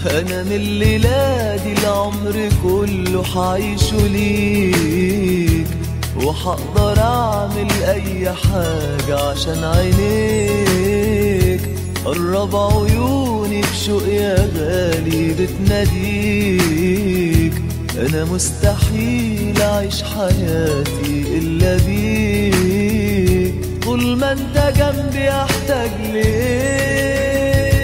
انا من الليلة دي العمر كله حعيشه ليك وحقدر اعمل اي حاجة عشان عينيك قرب عيوني بشوق يا غالي بتناديك انا مستحيل اعيش حياتي الا بيك طول ما انت جنبي احتاج ليك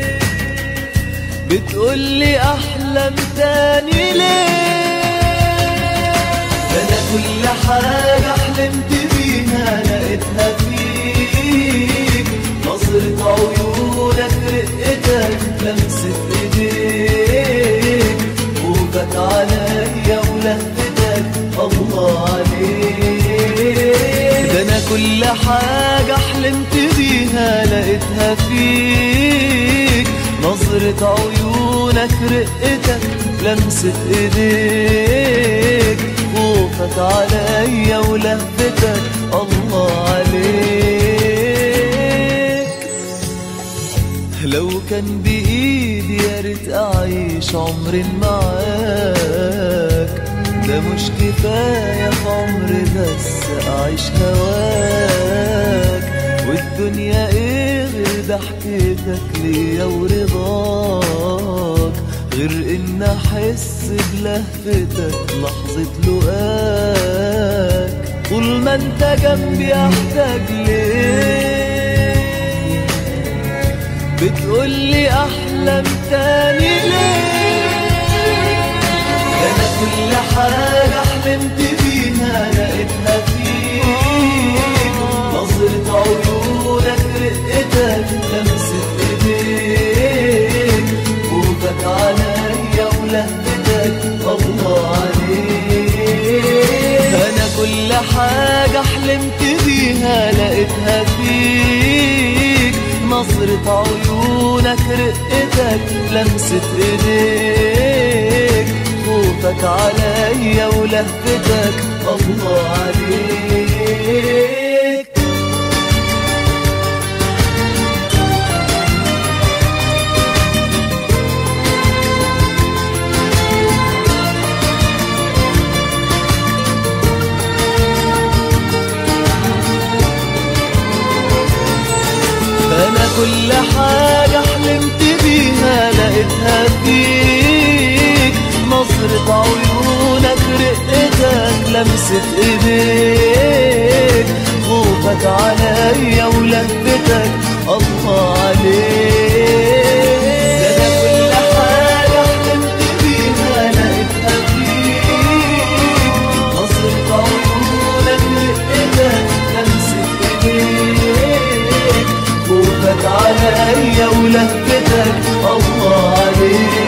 بتقولي احلم تاني ليه انا كل حاجة حلمت بيها لقيتها فيك نظرة عيونك رقتك لمسة ايديك خوفك عليا ولهفتك الله عليك ده انا كل حاجة حلمت بيها لقيتها فيك نظرة عيونك رقتك لمسة ايديك خوفك عليا ولهفتك الله عليك لو كان بإيدي يا ريت أعيش عمر معاك ده مش كفاية في عمري بس أعيش هواك والدنيا إيه غير ضحكتك ليا ورضاك غير إن أحس بلهفتك لحظة لقاك طول ما أنت جنبي أحتاج ليك بتقولي أحلم تاني ليه أنا كل حاجة حلمت بيها لقيتها فيك نظرة عيونك رقتك لمسة ايديك خوفك عليا ولهفتك الله عليك أنا كل حاجة حلمت بيها لقيتها فيك نظرة عيونك رقتك لمسة ايديك خوفك عليا ولهفتك الله عليك انا كل حاجة حلمت بيها لقيتها فيك نظرة عيونك رقتك لمسة ايديك خوفك عليا ولفتك الله عليك ده انا كل حاجة حلمت بيها لقيتها فيك نظرة عيونك رقتك لمسة ايديك خوفك عليا ولهفتك الله عليك